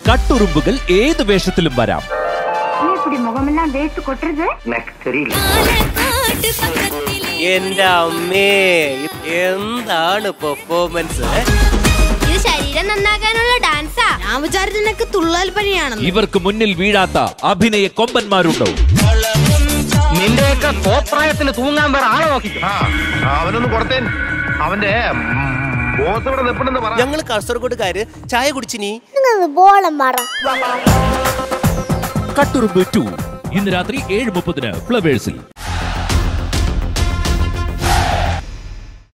കട്ടുറുമ്പുകൾ ഏത് വേഷത്തിലും വരാം ஏன் இப்படி முகமெல்லாம் வேர்த்து கொட்டுறது എന്റെ അമ്മേ എന്താണ് പെർഫോമൻസ് ഇത് ശരീരം നന്നാക്കാനുള്ള ഡാൻസാ ഞാൻ വിചാരിച്ചു നിനക്ക് തുള്ളൽ പനിയാണെന്ന് ഇവർക്ക് മുന്നിൽ വീഴാത്ത അഭിനയ കൊമ്പന്മാരുണ്ടോ നിന്റെയൊക്കെ കോപ്രായത്തിന് തൂങ്ങാൻ വേറെ ആളെ നോക്കിക്കോ അവനൊന്ന് കൊടുത്തേൻ അവന്റെ ബോസ് ഇവിടെ നിൽപ്പണെന്ന് പറ ഞങ്ങള് കാസർഗോഡുകാര് ചായ കുടിച്ചിനി ബോളം മാറ കട്ടുറുമ്പ് ടു ഇന്ന് രാത്രി ഏഴ് മുപ്പതിന് ഫ്ലവേഴ്സിൽ